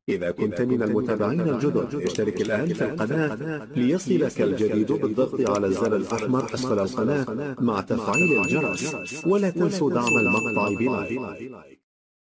إذا كنت من المتابعين الجدد اشترك الآن في القناة ليصلك الجديد بالضغط على الزر الأحمر أسفل القناة مع تفعيل الجرس ولا تنسوا دعم المقطع بلايك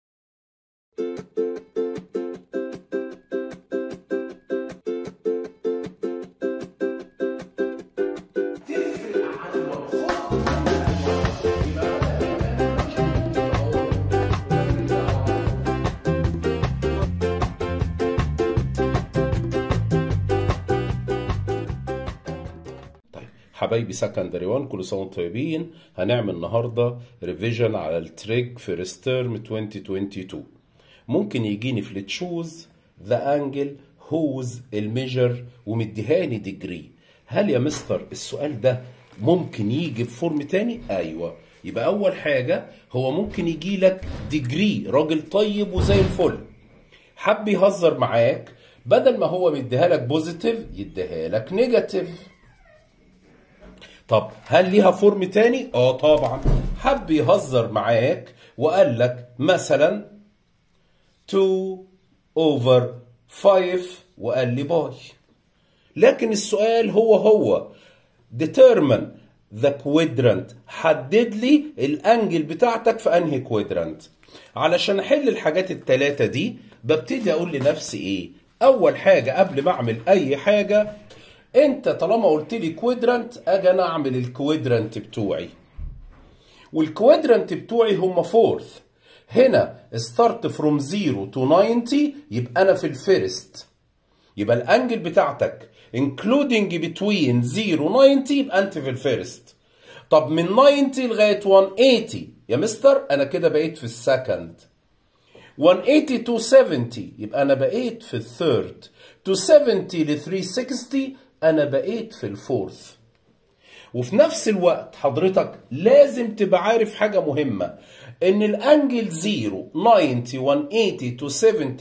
طيب حبايبي سكندري 1 كل سنه وانتم طيبين هنعمل النهارده ريفيجن على التريك في ريستيرم 2022 ممكن يجيني في التشوز ذا انجل هوز الميجر ومديهاني ديجري هل يا مستر السؤال ده ممكن يجي بفورم تاني ايوه يبقى اول حاجه هو ممكن يجي لك ديجري راجل طيب وزي الفل حب يهزر معاك بدل ما هو مديها لك بوزيتيف يديها لك نيجاتيف طب هل ليها فورم تاني؟ اه طبعا حب يهزر معاك وقال لك مثلا 2 over 5 وقال لي باي لكن السؤال هو هو determine the quadrant حدد لي الانجل بتاعتك في انهي كوادرانت علشان احل الحاجات التلاتة دي ببتدي اقول لنفسي ايه اول حاجة قبل ما اعمل اي حاجة انت طالما قلت لي كوادرانت اجي انا اعمل الكوادرانت بتوعي والكوادرانت بتوعي هم فورث هنا ستارت فروم 0 تو 90 يبقى انا في الفيرست يبقى الانجل بتاعتك including between 0 و 90 يبقى انت في الفيرست طب من 90 لغايه 180 يا مستر انا كده بقيت في السكند 180 تو 70 يبقى انا بقيت في الثيرد تو 70 ل 360 انا بقيت في الفورث وفي نفس الوقت حضرتك لازم تبقى عارف حاجة مهمة ان الانجل 0 90 180 to 70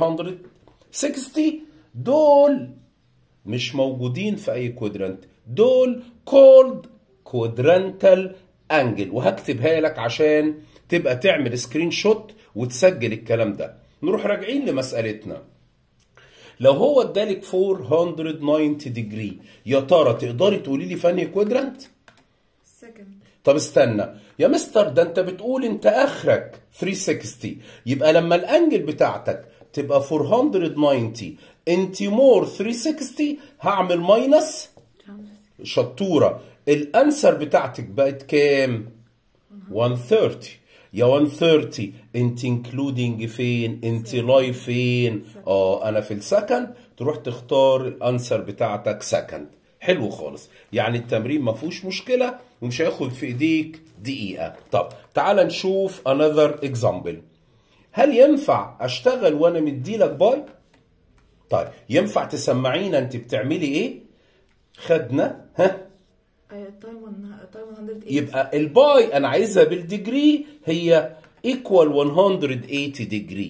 360 دول مش موجودين في اي كوادرانت دول كولد كوادرانتال انجل وهكتبها لك عشان تبقى تعمل سكرين شوت وتسجل الكلام ده نروح راجعين لمسألتنا لو هو ادالك 490 ديجري يا ترى تقدري تقولي لي في انهي كوادرانت؟ second طب استنى يا مستر ده انت بتقول انت اخرك 360 يبقى لما الانجل بتاعتك تبقى 490 انت مور 360 هعمل ماينس شطوره الانسر بتاعتك بقت كام 130 يا 130 انت انكلودنج فين انت لايف فين اه انا في السكند تروح تختار الانسر بتاعتك سكند حلو خالص يعني التمرين ما فيهوش مشكله ومش هياخد في ايديك دقيقه طب تعال نشوف another example هل ينفع اشتغل وانا مديلك باي طيب ينفع تسمعينا انت بتعملي ايه خدنا ها تايم تايم 180 يبقى الباي انا عايزها بالديجري هي ايكوال 180 ديجري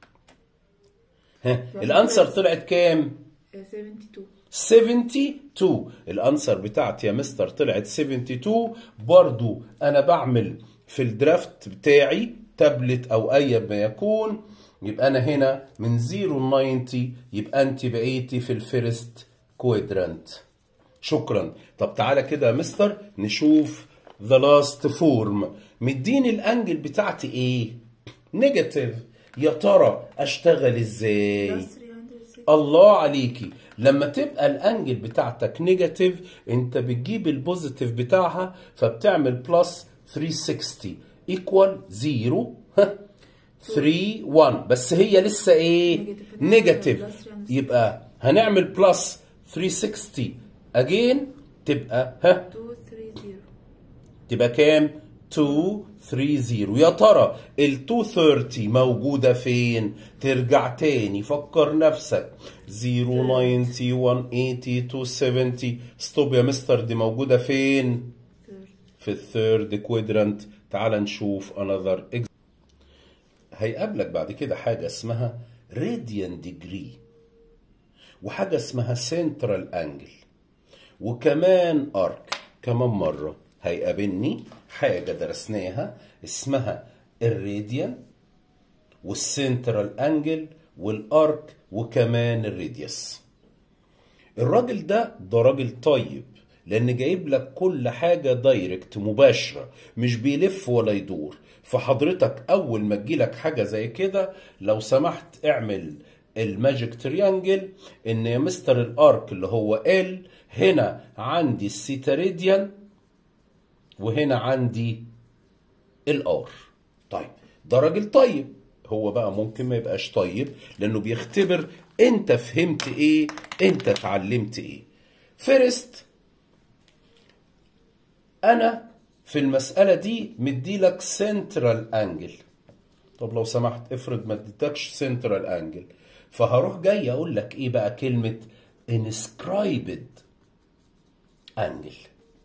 ها الانسر طلعت كام 72 72 الانسر بتاعتي يا مستر طلعت 72 برضو انا بعمل في الدرافت بتاعي تابلت او اي ما يكون يبقى انا هنا من 0 ل 90 يبقى انت بقيتي في الفيرست كوادرانت شكرا طب تعالى كده يا مستر نشوف ذا لاست فورم مديني الانجل بتاعتي ايه نيجاتيف يا ترى اشتغل ازاي بلس 360 الله عليكي لما تبقى الانجل بتاعتك نيجاتيف انت بتجيب البوزيتيف بتاعها فبتعمل بلس 360 ايكوال 0 3 1 بس هي لسه ايه Negative. نيجاتيف Plus 360. يبقى هنعمل بلس 360 اجين تبقى ها 230 تبقى كام 230 يا ترى ال 230 موجودة فين ترجع تاني فكر نفسك 0 90 180 270 ستوب يا مستر دي موجودة فين third في الثيرد كوادرانت تعال نشوف another example. هيقابلك بعد كده حاجة اسمها radian degree وحاجة اسمها central angle وكمان ارك كمان مرة هيقابلني حاجة درسناها اسمها الراديان والسنترال انجل والارك وكمان الراديوس الراجل ده ده راجل طيب لان جايب لك كل حاجه دايركت مباشره مش بيلف ولا يدور فحضرتك اول ما تجيلك حاجه زي كده لو سمحت اعمل الماجيك تريانجل ان يا مستر الارك اللي هو ال هنا عندي السيتاريديان وهنا عندي الار طيب ده راجل طيب هو بقى ممكن ما يبقاش طيب لانه بيختبر انت فهمت ايه انت اتعلمت ايه فيرست انا في المسألة دي مديلك سنترال انجل طب لو سمحت افرض ما اديتكش سنترال انجل فهروح جاي اقول لك ايه بقى كلمة inscribed انجل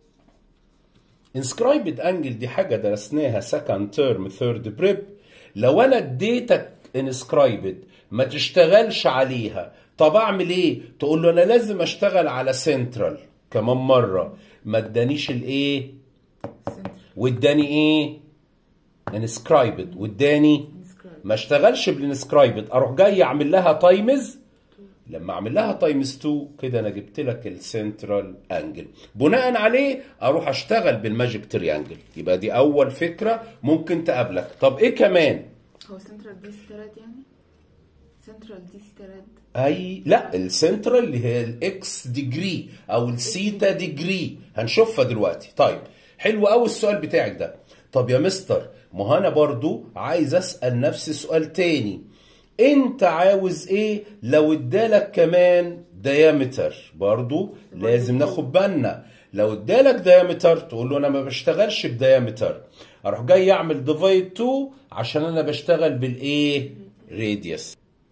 inscribed انجل دي حاجة درسناها second term third بريب لو انا اديتك inscribed ما تشتغلش عليها طب اعمل ايه تقول له انا لازم اشتغل على سنترال كمان مرة ما ادانيش الايه سنتر واداني ايه انسكرايبد واداني Inscribed. ما اشتغلش بالانسكرايبد اروح جاي اعمل لها تايمز لما اعمل لها تايمز 2 كده انا جبت لك السنترال انجل بناء عليه اروح اشتغل بالماجيك تريانجل يبقى دي اول فكره ممكن تقابلك طب ايه كمان هو سنترال دي ستراد يعني سنترال دي ستراد اي لا السنترال اللي هي الاكس ديجري او السيتا ديجري هنشوفها دلوقتي طيب حلو قوي السؤال بتاعك ده طب يا مستر ما هو انا برضو عايز اسال نفسي سؤال تاني انت عاوز ايه لو ادالك كمان ديامتر برضو لازم ناخد بالنا لو ادالك ديامتر تقول له انا ما بشتغلش بديامتر اروح جاي اعمل ديفايد 2 عشان انا بشتغل بالايه راديوس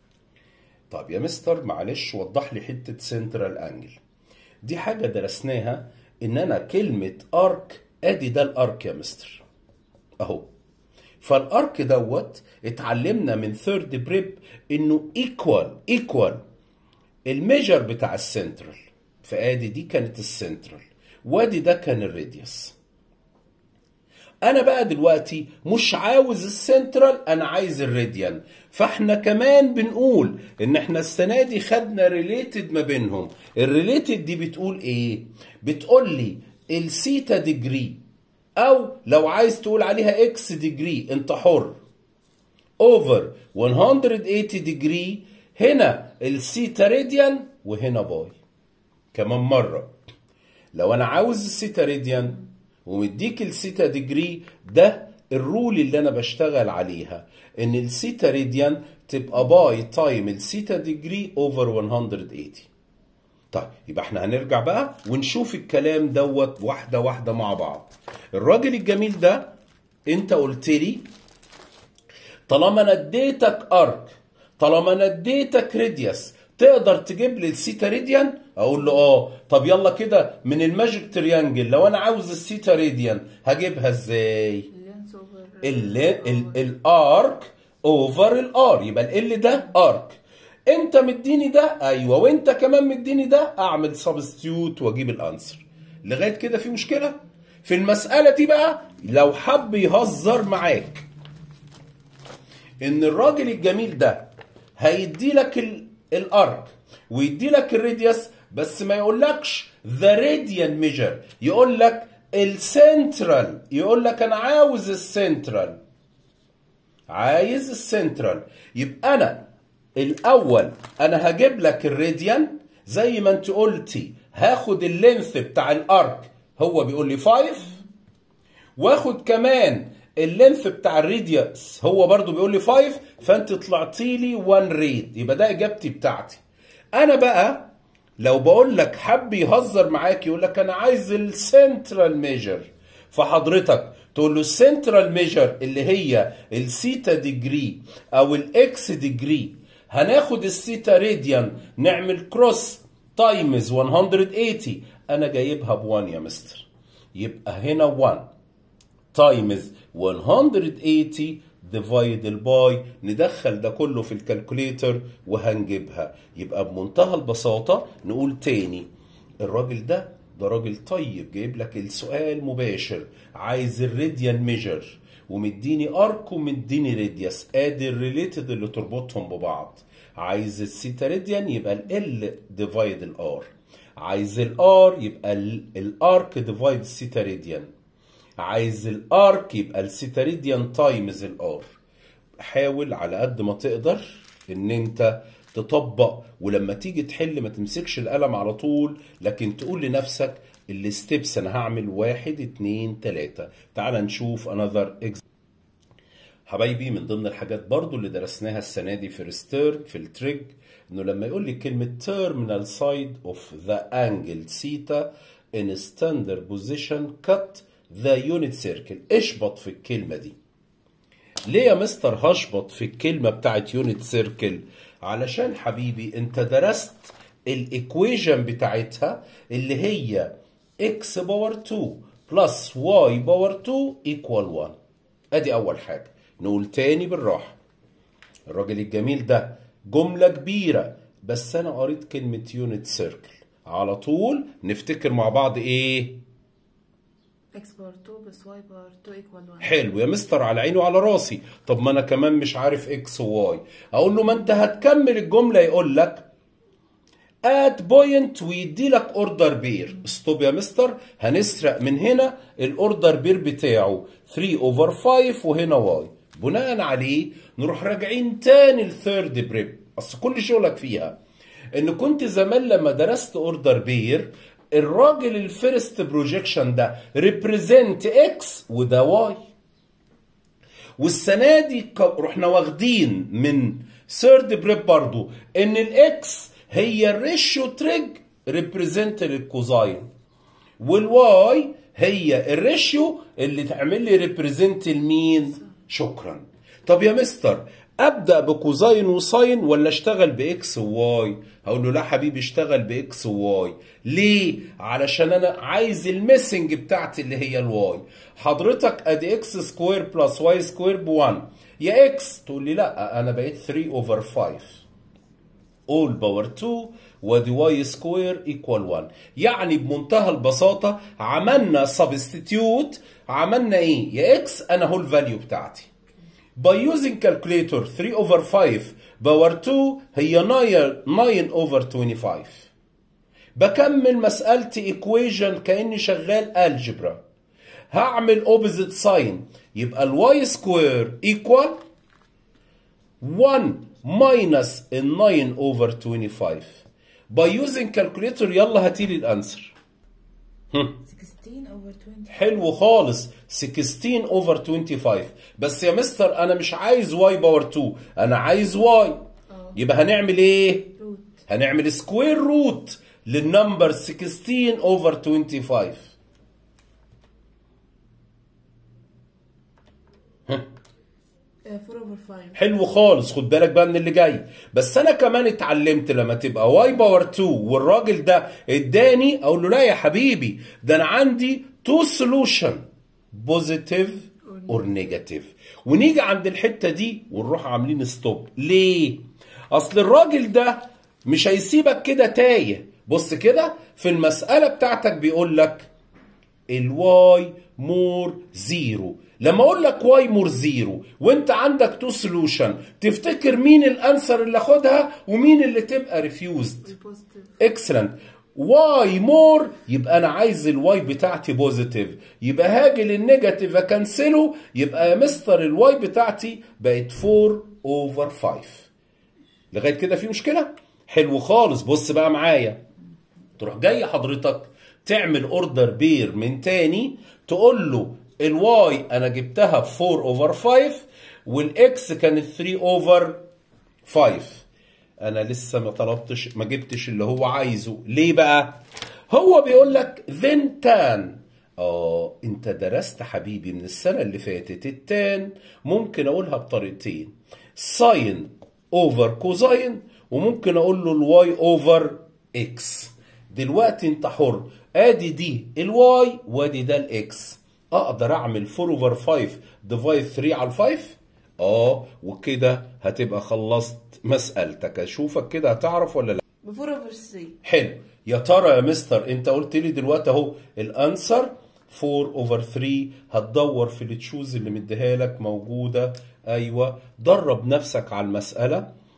طب يا مستر معلش وضح لي حته سنترال انجل دي حاجه درسناها ان انا كلمه ارك ادي ده الارك يا مستر اهو فالارك دوت اتعلمنا من ثيرد بريب انه ايكوال ايكوال الميجر بتاع السنترال فادي دي كانت السنترال وادي ده كان الراديوس انا بقى دلوقتي مش عاوز السنترال انا عايز الراديان فاحنا كمان بنقول ان احنا السنه دي خدنا ريليتد ما بينهم الريليتد دي بتقول ايه بتقول لي السيتا ديجري او لو عايز تقول عليها اكس ديجري انت حر اوفر 180 ديجري هنا السيتا راديان وهنا باي كمان مره لو انا عاوز السيتا راديان ومديك السيتا ديجري ده الرول اللي انا بشتغل عليها ان السيتا راديان تبقى باي تايم السيتا ديجري اوفر 180 طيب يبقى احنا هنرجع بقى ونشوف الكلام دوت واحده واحده مع بعض الراجل الجميل ده انت قلت لي طالما انا اديتك ارك طالما انا اديتك راديوس تقدر تجيب لي السيتا راديان اقول له اه طب يلا كده من الماجيك تريانجل لو انا عاوز السيتا راديان هجيبها ازاي اللينس اوفر ال ال الارك اوفر الار يبقى ال ده ارك انت مديني ده ايوه وانت كمان مديني ده اعمل سبستيوت واجيب الانسر لغايه كده في مشكله في المساله دي بقى لو حب يهزر معاك ان الراجل الجميل ده هيدي لك ال- الارك ويدي لك الراديوس بس ما يقولكش ذا راديان ميجر يقول لك السنترال يقول لك انا عاوز السنترال عايز السنترال يبقى انا الاول انا هجيب لك الراديان زي ما انت قلتي هاخد اللينث بتاع الارك هو بيقول لي 5 واخد كمان اللينث بتاع الراديوس هو برضو بيقول لي 5 فانت طلعتي لي 1 ريد يبقى ده اجابتي بتاعتي انا بقى لو بقول لك حب يهزر معاك يقول لك انا عايز السنترال ميجر فحضرتك تقول له السنترال ميجر اللي هي السيتا ديجري او الاكس ديجري هناخد السيتا راديان نعمل كروس تايمز 180 انا جايبها ب 1 يا مستر يبقى هنا 1 تايمز 180 ديفايد الباي ندخل ده كله في الكالكوليتر وهنجيبها يبقى بمنتهى البساطة نقول تاني الراجل ده ده راجل طيب جايب لك السؤال مباشر عايز الراديان ميجر ومديني ارك ومديني راديوس ادي الريليتد اللي تربطهم ببعض عايز السيتاريديان يبقى ال ديفايد الار عايز الار يبقى الارك ديفايد السيتاريديان عايز الارك يبقى السيتاريديان تايمز الار حاول على قد ما تقدر ان انت تطبق ولما تيجي تحل ما تمسكش القلم على طول لكن تقول لنفسك الستبس انا هعمل واحد اتنين تلاتة تعال نشوف another example حبايبي من ضمن الحاجات برضو اللي درسناها السنة دي في ريستيرن في التريج انه لما يقول لي كلمة terminal side of the angle theta in standard position cut the unit circle اشبط في الكلمة دي ليه يا مستر هشبط في الكلمة بتاعت يونت سيركل علشان حبيبي انت درست الايكويجن بتاعتها اللي هي x باور 2 بلس y باور 2 equal 1 ادي اول حاجة نقول تاني بالراحة الراجل الجميل ده جملة كبيرة بس انا قريت كلمة يونت سيركل على طول نفتكر مع بعض ايه اكس باور 2 بلس واي باور 2 ايكوال 1 حلو يا مستر على عيني وعلى راسي طب ما انا كمان مش عارف اكس وواي اقول له ما انت هتكمل الجمله يقول لك ات بوينت ويدي لك اوردر بير ستوب يا مستر هنسرق من هنا الاوردر بير بتاعه 3 اوفر 5 وهنا واي بناء عليه نروح راجعين تاني الثيرد بريب اصل كل شغلك فيها ان كنت زمان لما درست اوردر بير الراجل الفيرست بروجيكشن ده ريبريزنت اكس وده واي والسنه دي ك- رحنا واخدين من ثيرد بريب برضو ان الاكس هي الريشيو تريج ريبريزنت للكوزاين والواي هي الريشيو اللي تعمل لي ريبريزنت لمين شكرا طب يا مستر ابدا بكوزاين وساين ولا اشتغل باكس وواي هقول له لا حبيبي اشتغل باكس وواي ليه علشان انا عايز الميسنج بتاعتي اللي هي الواي حضرتك ادي اكس سكوير بلس واي سكوير ب 1 يا اكس تقول لي لا انا بقيت 3 اوفر 5 all باور 2 ودي واي سكوير ايكوال 1 يعني بمنتهى البساطه عملنا سبستيتيوت عملنا ايه يا اكس انا هو الفاليو بتاعتي by using calculator 3 over 5 باور 2 هي 9 9 over 25 بكمل مسألتي equation كأني شغال algebra هعمل opposite sign يبقى الواي سكوير equal 1 minus ال 9 over 25 by using calculator يلا هاتيلي الانسر 16 اوفر 20 حلو خالص 16 اوفر 25 بس يا مستر انا مش عايز واي باور 2 انا عايز واي يبقى هنعمل ايه روت هنعمل سكوير روت للنمبر 16 اوفر 25 4 اوفر 5 حلو خالص خد بالك بقى من اللي جاي بس انا كمان اتعلمت لما تبقى واي باور 2 والراجل ده اداني اقول له لا يا حبيبي ده انا عندي تو سولوشن بوزيتيف اور نيجاتيف ونيجي عند الحته دي ونروح عاملين ستوب ليه اصل الراجل ده مش هيسيبك كده تايه بص كده في المساله بتاعتك بيقول لك الواي مور زيرو لما اقول لك واي مور زيرو وانت عندك تو سولوشن تفتكر مين الانسر اللي اخدها ومين اللي تبقى ريفيوزد البوزيتيف اكسلنت واي مور يبقى انا عايز الواي بتاعتي بوزيتيف يبقى هاجي للنيجاتيف اكنسله يبقى يا مستر الواي بتاعتي بقت 4 اوفر 5 لغايه كده في مشكله حلو خالص بص بقى معايا تروح جاي حضرتك تعمل اوردر بير من تاني تقول له الواي انا جبتها ب 4 اوفر 5 والاكس كانت 3 اوفر 5 انا لسه ما طلبتش ما جبتش اللي هو عايزه ليه بقى هو بيقول لك then tan اه انت درست حبيبي من السنه اللي فاتت التان ممكن اقولها بطريقتين ساين اوفر كوزاين وممكن اقول له الواي اوفر اكس دلوقتي انت حر ادي دي الواي وادي ده الاكس اقدر اعمل 4 اوفر 5 ديفايد 3 على 5 اه وكده هتبقى خلصت مسألتك اشوفك كده هتعرف ولا لا ب 4 اوفر 3 حلو يا ترى يا مستر انت قلت لي دلوقتي اهو الانسر 4 اوفر 3 هتدور في التشوز اللي مديها لك موجوده ايوه درب نفسك على المساله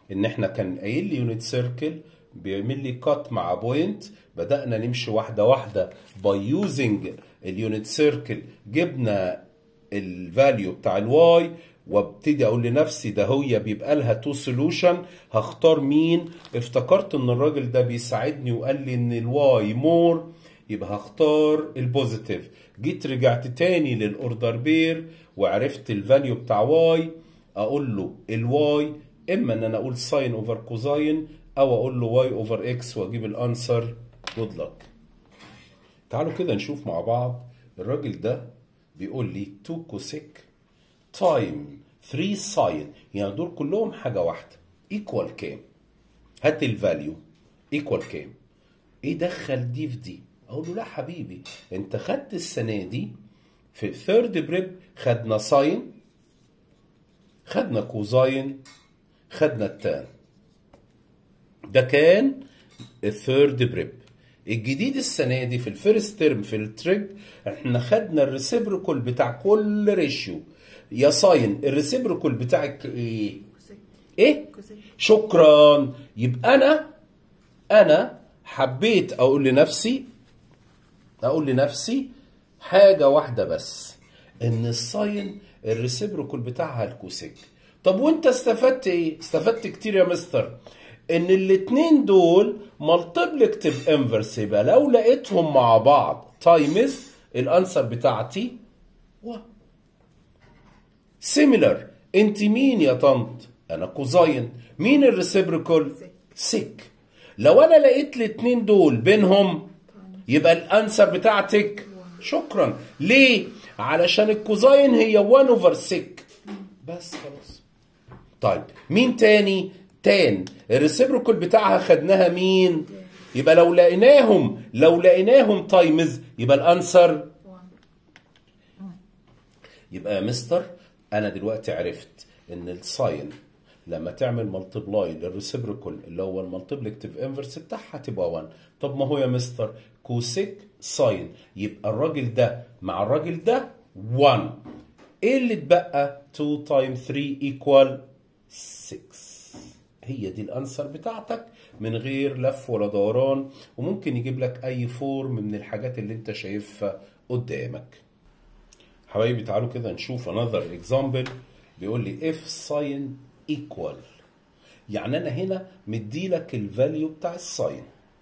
ان احنا كان قايل لي يونت سيركل بيعمل لي كات مع بوينت بدأنا نمشي واحدة واحدة باي يوزنج اليونت سيركل جبنا الفاليو بتاع الواي وابتدي اقول لنفسي ده هي بيبقى لها تو سولوشن هختار مين افتكرت ان الراجل ده بيساعدني وقال لي ان الواي مور يبقى هختار البوزيتيف جيت رجعت تاني للاوردر بير وعرفت الفاليو بتاع واي اقول له الواي اما ان انا اقول ساين اوفر كوزاين او اقول له واي اوفر اكس واجيب الانسر جود لك تعالوا كده نشوف مع بعض الراجل ده بيقول لي 2 كوسيك تايم 3 ساين يعني دول كلهم حاجه واحده ايكوال كام هات الفاليو ايكوال كام ايه دخل دي في دي اقول له لا حبيبي انت خدت السنه دي في ثيرد بريب خدنا ساين خدنا كوزاين خدنا التان ده كان الثيرد بريب الجديد السنه دي في الفيرست ترم في التريب احنا خدنا الريسيبريكول بتاع كل ريشيو يا ساين الريسيبريكول بتاعك ايه كوسيك ايه كوسيك شكرا يبقى انا انا حبيت اقول لنفسي اقول لنفسي حاجه واحده بس ان الساين الريسيبروكول بتاعها الكوسيك طب وانت استفدت ايه استفدت كتير يا مستر ان الاتنين دول مالتيبلكتيف انفرس يبقى لو لقيتهم مع بعض تايمز الانسر بتاعتي 1 سيميلر انت مين يا طنط انا كوزاين مين الريسيبروكول سيك لو انا لقيت الاتنين دول بينهم يبقى الانسر بتاعتك شكرا ليه علشان الكوزاين هي 1 اوفر سيك بس خلاص طيب مين تاني تان الريسيبروكول بتاعها خدناها مين يبقى لو لقيناهم لو لقيناهم تايمز يبقى الانسر يبقى يا مستر انا دلوقتي عرفت ان الساين لما تعمل ملتبلاي للريسيبروكول اللي هو المالتيبلكتيف انفرس بتاعها تبقى 1 طب ما هو يا مستر كوسيك ساين يبقى الراجل ده مع الراجل ده 1 ايه اللي اتبقى 2 تايم 3 ايكوال 6 هي دي الانسر بتاعتك من غير لف ولا دوران وممكن يجيب لك اي فورم من الحاجات اللي انت شايفها قدامك حبايبي تعالوا كده نشوف another example بيقول لي if sin equal يعني انا هنا مديلك الفاليو بتاع الساين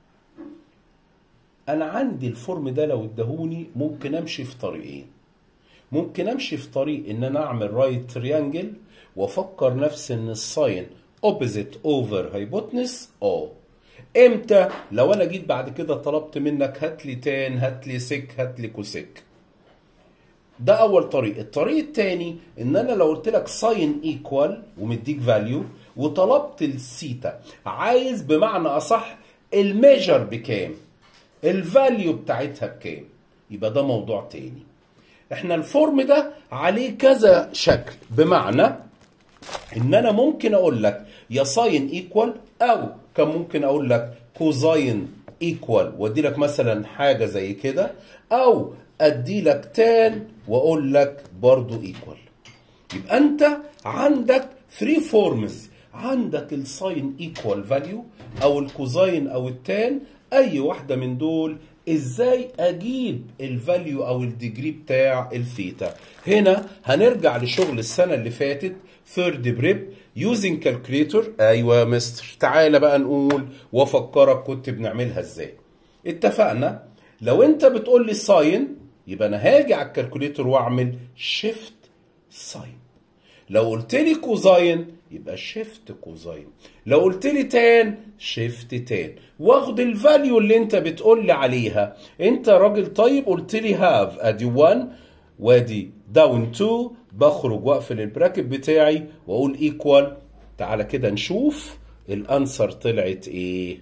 انا عندي الفورم ده لو ادهوني ممكن امشي في طريقين ممكن امشي في طريق ان انا اعمل رايت تريانجل وافكر نفسي ان الساين اوبوزيت اوفر هايبوتنس اه امتى لو انا جيت بعد كده طلبت منك هات لي تان هات لي سك هات لي كوسيك ده اول طريق الطريق الثاني ان انا لو قلت لك ساين ايكوال ومديك فاليو وطلبت السيتا عايز بمعنى اصح الميجر بكام الفاليو بتاعتها بكام يبقى ده موضوع تاني احنا الفورم ده عليه كذا شكل بمعنى ان انا ممكن اقول لك يا ساين ايكوال او كان ممكن اقول لك كوزاين ايكوال وادي لك مثلا حاجه زي كده او ادي لك تان واقول لك برضو ايكوال يبقى انت عندك 3 فورمز عندك الساين ايكوال فاليو او الكوزاين او التان اي واحده من دول ازاي اجيب الفاليو او الديجري بتاع الثيتا هنا هنرجع لشغل السنه اللي فاتت ثيرد بريب يوزنج كالكوليتور ايوه يا مستر تعالى بقى نقول وافكرك كنت بنعملها ازاي اتفقنا لو انت بتقول لي ساين يبقى انا هاجي على الكالكوليتور واعمل شيفت ساين لو قلت لي كوزاين يبقى شيفت كوزاين لو قلت لي تان شيفت تان واخد الفاليو اللي انت بتقول لي عليها انت راجل طيب قلت لي هاف ادي 1 وادي داون 2 بخرج واقفل البراكت بتاعي واقول ايكوال تعالى كده نشوف الانسر طلعت ايه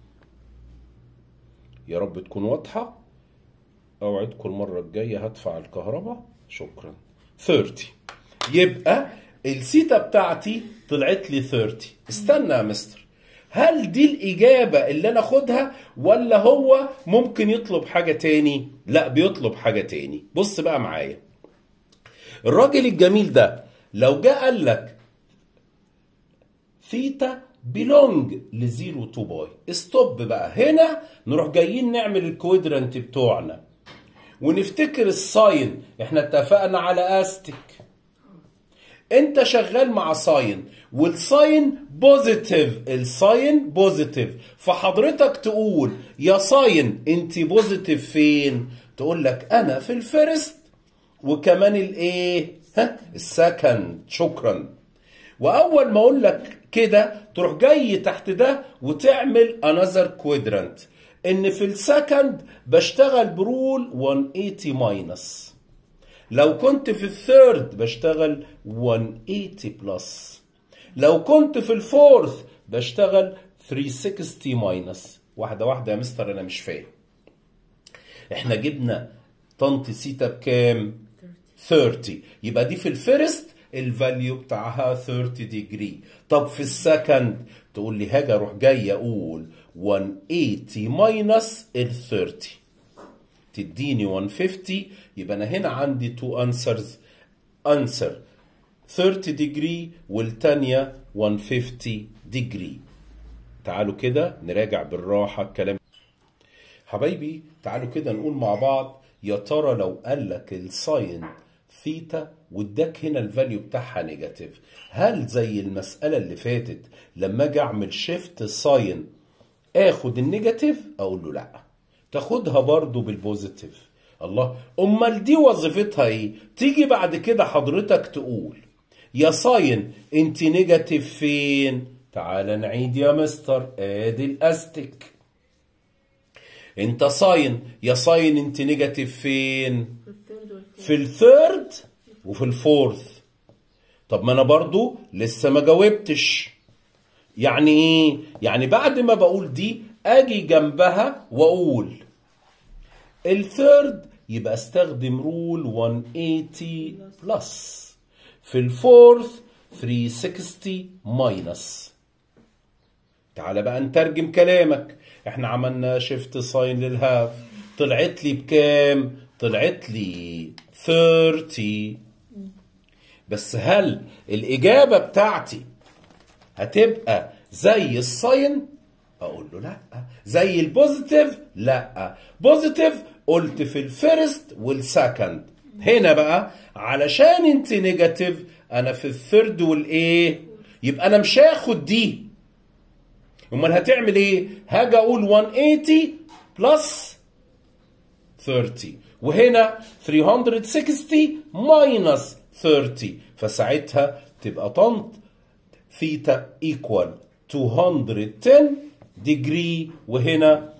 يا رب تكون واضحه اوعدكم المره الجايه هدفع الكهرباء شكرا 30 يبقى السيتا بتاعتي طلعت لي 30 استنى يا مستر هل دي الإجابة اللي أنا أخدها ولا هو ممكن يطلب حاجة تاني؟ لا بيطلب حاجة تاني بص بقى معايا الراجل الجميل ده لو جه قال لك ثيتا belong ل 0 تو باي ستوب بقى هنا نروح جايين نعمل الكوادرانت بتوعنا ونفتكر الساين احنا اتفقنا على استك انت شغال مع ساين والساين بوزيتيف الساين بوزيتيف فحضرتك تقول يا ساين انت بوزيتيف فين تقول لك انا في الفيرست وكمان الايه ها السكند شكرا واول ما اقول لك كده تروح جاي تحت ده وتعمل انذر كوادرانت ان في السكند بشتغل برول 180 ماينس لو كنت في الثيرد بشتغل 180 بلس لو كنت في الفورث بشتغل 360 ماينس واحده واحده يا مستر انا مش فاهم احنا جبنا طنط سيتا بكام 30 يبقى دي في الفيرست الفاليو بتاعها 30 ديجري طب في السكند تقول لي هاجي اروح جاي اقول 180 ماينس ال 30 تديني 150 يبقى انا هنا عندي تو انسرز انسر 30 ديجري والتانية 150 ديجري تعالوا كده نراجع بالراحة الكلام حبايبي تعالوا كده نقول مع بعض يا ترى لو قال لك الساين ثيتا واداك هنا الفاليو بتاعها نيجاتيف هل زي المسألة اللي فاتت لما اجي اعمل شيفت ساين اخد النيجاتيف اقول له لا تاخدها برضو بالبوزيتيف الله امال دي وظيفتها ايه تيجي بعد كده حضرتك تقول يا ساين انت نيجاتيف فين تعال نعيد يا مستر ادي الاستك انت ساين يا ساين انت نيجاتيف فين في الثيرد والفورث في الثيرد وفي الفورث طب ما انا برضو لسه ما جاوبتش يعني ايه يعني بعد ما بقول دي اجي جنبها واقول الثيرد يبقى استخدم رول 180 بلس في الفورث 360 ماينس تعالى بقى نترجم كلامك احنا عملنا شيفت ساين للهاف طلعت لي بكام طلعت لي 30 بس هل الإجابة بتاعتي هتبقى زي الساين اقول له لا زي البوزيتيف لا بوزيتيف قلت في الفيرست والسكند هنا بقى علشان انت نيجاتيف انا في الثيرد والايه يبقى انا مش هاخد دي امال هتعمل ايه هاجي اقول 180 بلس 30 وهنا 360 ماينس 30 فساعتها تبقى طنط ثيتا ايكوال 210 ديجري وهنا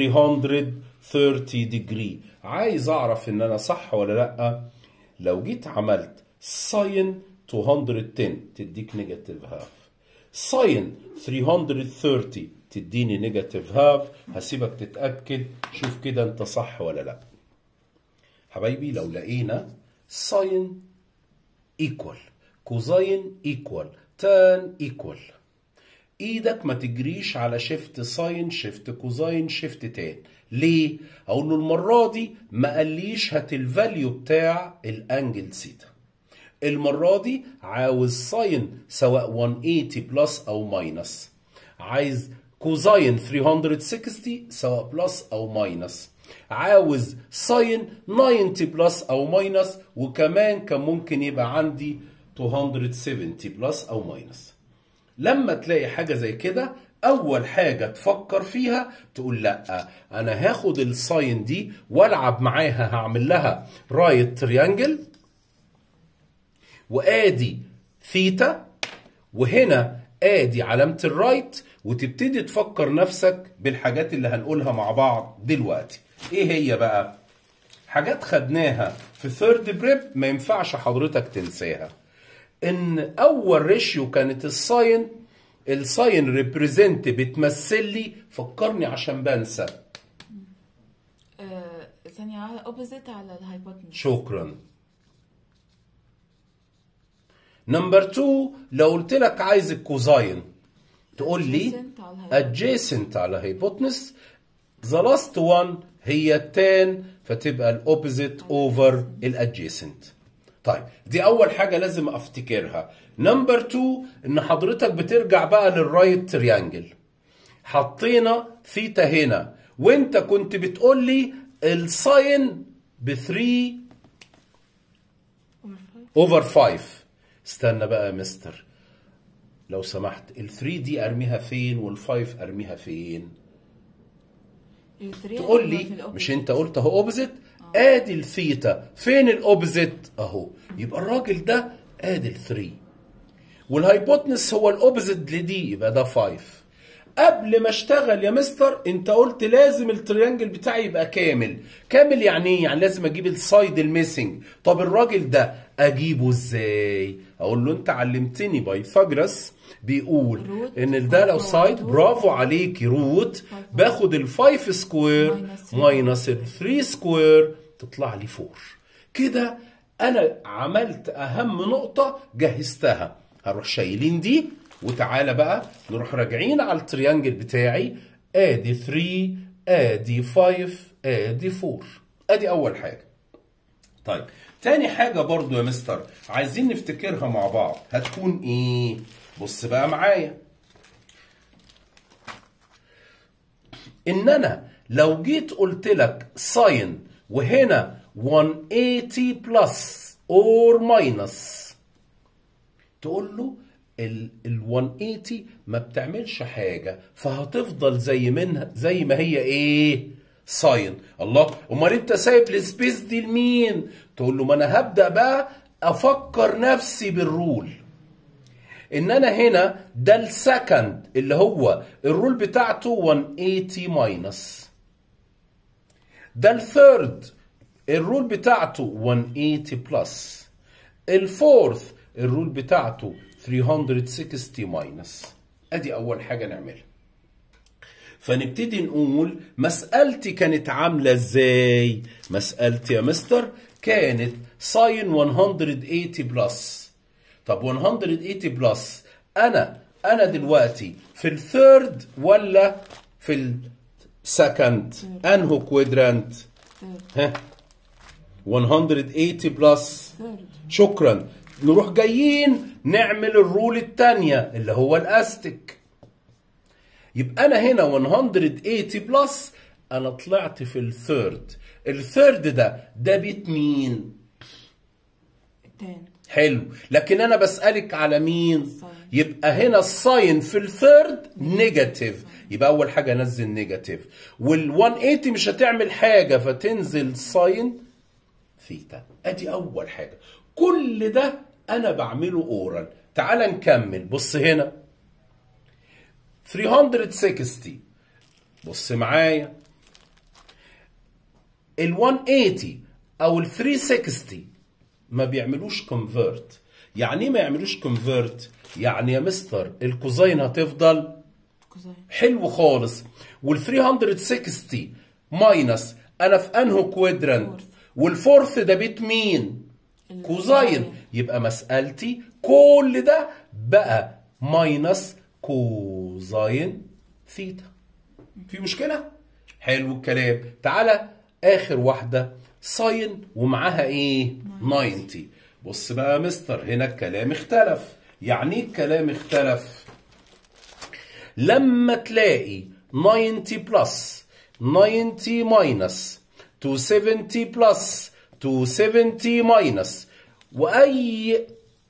330 ديجري عايز اعرف ان انا صح ولا لا لو جيت عملت ساين 210 تديك نيجاتيف هاف ساين 330 تديني نيجاتيف هاف هسيبك تتاكد شوف كده انت صح ولا لا حبايبي لو لقينا ساين ايكوال كوزاين ايكوال تان ايكوال ايدك ما تجريش على شيفت ساين شيفت كوزاين شيفت تان ليه اقول له المره دي ما قاليش هات الفاليو بتاع الانجل سيتا المره دي عاوز ساين سواء 180 بلس او ماينس عايز كوزاين 360 سواء بلس او ماينس عاوز ساين 90 بلس او ماينس وكمان كان ممكن يبقى عندي 270 بلس او ماينس لما تلاقي حاجه زي كده اول حاجه تفكر فيها تقول لا انا هاخد الساين دي والعب معاها هعمل لها رايت تريانجل وادي ثيتا وهنا ادي علامه الرايت وتبتدي تفكر نفسك بالحاجات اللي هنقولها مع بعض دلوقتي ايه هي بقى حاجات خدناها في ثيرد بريب ما ينفعش حضرتك تنساها ان اول ريشيو كانت الساين الساين ريبريزنت بتمثل لي فكرني عشان بنسى آه، ثانية واحدة اوبوزيت على الهايبوتنس شكرا نمبر 2 لو قلت لك عايز الكوزاين تقول لي Adjacent على الهايبوتنس. adjacent على هيبوتنس the last one هي التان فتبقى الاوبوزيت اوفر الادجيسنت طيب دي اول حاجه لازم افتكرها نمبر 2 ان حضرتك بترجع بقى للرايت تريانجل حطينا ثيتا هنا وانت كنت بتقول لي الساين ب 3 اوفر 5 استنى بقى يا مستر لو سمحت ال 3 دي ارميها فين وال 5 ارميها فين التريانجل تقول في لي الأوبوزيت. مش انت قلت اهو اوبزيت ادي الثيتا فين الاوبزيت اهو يبقى الراجل ده ادي ال 3 والهايبوتنس هو الاوبزيت لدي يبقى ده 5 قبل ما اشتغل يا مستر انت قلت لازم التريانجل بتاعي يبقى كامل كامل يعني ايه يعني لازم اجيب السايد الميسنج طب الراجل ده اجيبه ازاي اقول له انت علمتني بايثاغورس بيقول روت ان ده لو فايف سايد تو. برافو عليكي روت باخد الفايف سكوير ماينس ماينس ال 3 سكوير تطلع لي 4 كده انا عملت اهم نقطه جهزتها هروح شايلين دي وتعالى بقى نروح راجعين على التريانجل بتاعي ادي 3 ادي 5 ادي 4 ادي اول حاجه طيب تاني حاجة برضو يا مستر عايزين نفتكرها مع بعض هتكون ايه بص بقى معايا ان انا لو جيت قلت لك ساين وهنا 180 بلس اور ماينس تقول له ال ال 180 ما بتعملش حاجة فهتفضل زي منها زي ما هي ايه ساين الله امال انت سايب السبيس دي لمين تقول له ما انا هبدأ بقى افكر نفسي بالرول ان انا هنا ده السكند اللي هو الرول بتاعته 180 ماينس ده الثيرد الرول بتاعته 180 بلس الفورث الرول بتاعته 360 ماينس ادي اول حاجه نعملها فنبتدي نقول مسألتي كانت عاملة ازاي مسألتي يا مستر كانت ساين 180 بلس طب 180 بلس انا انا دلوقتي في الثيرد ولا في السكند انهو كوادرانت ها 180 بلس ثيرد شكرا نروح جايين نعمل الرول التانية اللي هو الاستك يبقى انا هنا 180 بلس انا طلعت في الثيرد الثيرد ده ده بيت مين تاني حلو لكن انا بسألك على مين الساين. يبقى هنا الساين في الثيرد نيجاتيف يبقى اول حاجه نزل نيجاتيف وال 180 مش هتعمل حاجه فتنزل ساين ثيتا ادي اول حاجه كل ده انا بعمله اورال تعال نكمل بص هنا 360 بص معايا ال 180 او ال 360 ما بيعملوش كونفرت يعني ايه ما يعملوش كونفرت يعني يا مستر الكوزين هتفضل كوزين حلو خالص وال 360 ماينس انا في انهو كوادرانت والفورث ده بيت مين كوزين يبقى مسألتي كل ده بقى ماينس كوزين ثيتا في مشكلة؟ حلو الكلام تعالى آخر واحدة ساين ومعاها إيه؟ 90 بص بقى يا مستر هنا الكلام اختلف يعني إيه الكلام اختلف؟ لما تلاقي 90 بلس 90 ماينس 270 بلس 270 ماينس واي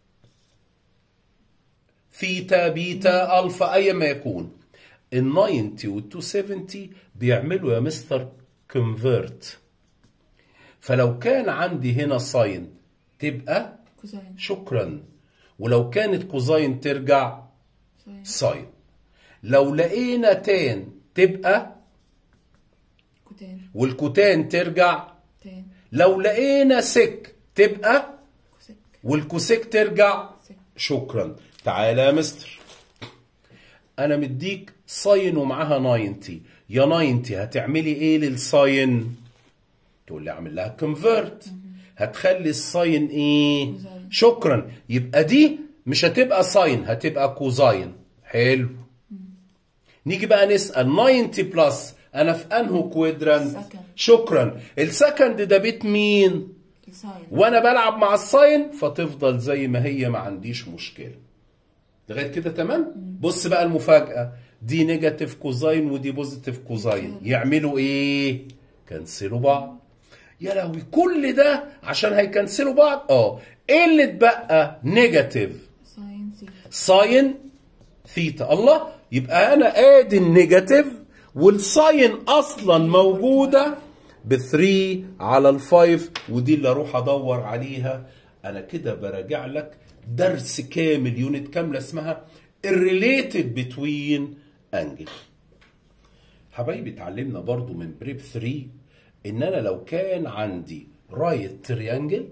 ثيتا بيتا الفا اي ما يكون ال 90 وال 270 بيعملوا يا مستر كونفرت فلو كان عندي هنا ساين تبقى كوزين شكرا ولو كانت كوزين ترجع ساين ساين لو لقينا تان تبقى كوتين والكوتان ترجع تان لو لقينا سك تبقى كوسك والكوسيك ترجع سك شكرا تعالى يا مستر انا مديك ساين ومعاها 90 يا 90 هتعملي ايه للساين تقول لي اعمل لها كونفرت هتخلي الساين ايه كوزاين. شكرا يبقى دي مش هتبقى ساين هتبقى كوزاين حلو نيجي بقى نسأل 90 بلس انا في انهو كوادرانت Second. شكرا السكند ده بيت مين الساين وانا بلعب مع الساين فتفضل زي ما هي ما عنديش مشكله لغايه كده تمام بص بقى المفاجاه دي نيجاتيف كوزاين ودي بوزيتيف كوزاين يعملوا ايه كنسلوا بعض يا لهوي كل ده عشان هيكنسلوا بعض اه ايه اللي اتبقى نيجاتيف ساين سيتا ساين ثيتا الله يبقى انا ادي النيجاتيف والساين اصلا موجوده ب 3 على ال 5 ودي اللي اروح ادور عليها انا كده براجع لك درس كامل يونت كامله اسمها الريليتد بتوين انجل حبايبي اتعلمنا برضو من بريب 3 ان انا لو كان عندي رايت تريانجل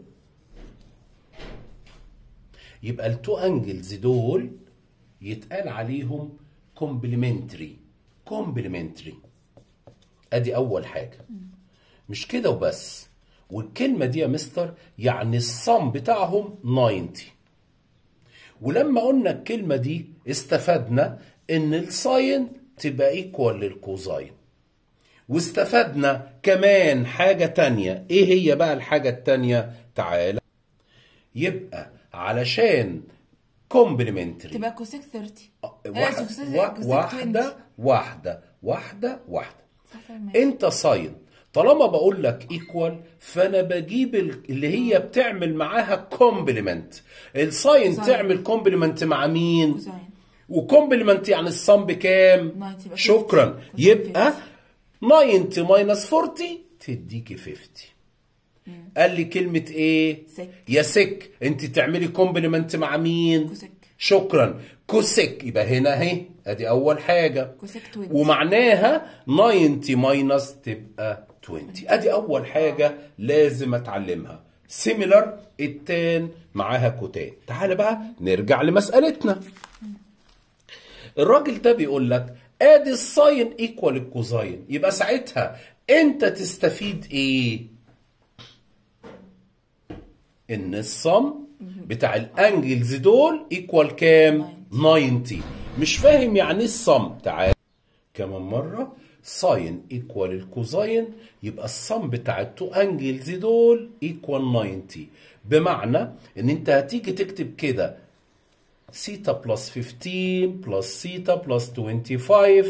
يبقى التو انجلز دول يتقال عليهم كومبلمنتري كومبلمنتري ادي اول حاجه مش كده وبس والكلمه دي يا مستر يعني الصم بتاعهم 90 ولما قلنا الكلمه دي استفدنا ان الساين تبقى ايكوال للكوزاين واستفدنا كمان حاجه تانية ايه هي بقى الحاجه التانية تعالى يبقى علشان كومبلمنتري تبقى كوسيك 30 واحد آه، كوسيك- وا- كوسيك واحدة 20. واحدة واحدة واحدة صح فاهمة. انت ساين طالما بقول لك ايكوال فانا بجيب ال- اللي هي بتعمل معاها كومبلمنت الساين ساين. تعمل كومبلمنت مع مين كوزاين وكومبلمنت يعني الصم بكام 90 يبقى شكرا 50. يبقى 90 ماينس 40 تديكي 50 قال لي كلمة ايه سك. يا سك انت تعملي كومبلمنت مع مين كوسيك. شكرا كوسك يبقى هنا اهي ادي اول حاجة كوسيك 20 ومعناها 90 ماينس تبقى 20 ادي اول حاجة لازم اتعلمها سيميلر التان معاها كوتان تعال بقى نرجع لمسألتنا الراجل ده بيقول لك ادي الساين ايكوال الكوزاين يبقى ساعتها انت تستفيد ايه ان الصم بتاع الانجلز دول ايكوال كام 90 مش فاهم يعني ايه الصم تعال كمان مره ساين ايكوال الكوزاين يبقى الصم بتاع التو انجلز دول ايكوال 90 بمعنى ان انت هتيجي تكتب كده سيتا بلس 15 بلس سيتا بلس 25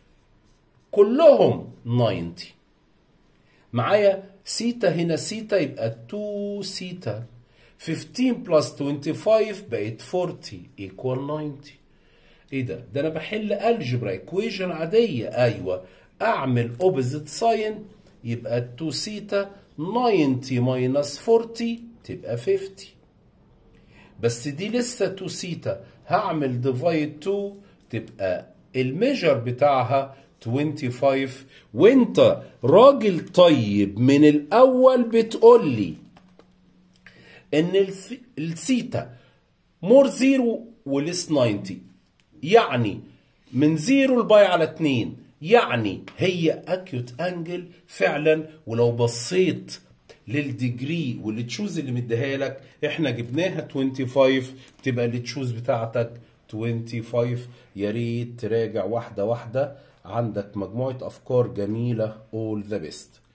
كلهم 90 معايا سيتا هنا سيتا يبقى 2 سيتا 15 بلس 25 بقت 40 ايكوال 90 ايه ده ده انا بحل الجبرا ايكويشن عاديه ايوه اعمل اوبوزيت ساين يبقى 2 سيتا 90 ماينس 40 تبقى 50 بس دي لسه 2 سيتا هعمل ديفايد 2 تبقى الميجر بتاعها 25 وانت راجل طيب من الاول بتقول لي ان الف... السيتا مور زيرو وليس 90 يعني من زيرو لباي على 2 يعني هي اكيوت انجل فعلا ولو بصيت للديجري واللي تشوز اللي مديها لك احنا جبناها 25 تبقى اللي تشوز بتاعتك 25 يا ريت تراجع واحده واحده عندك مجموعه افكار جميله all the best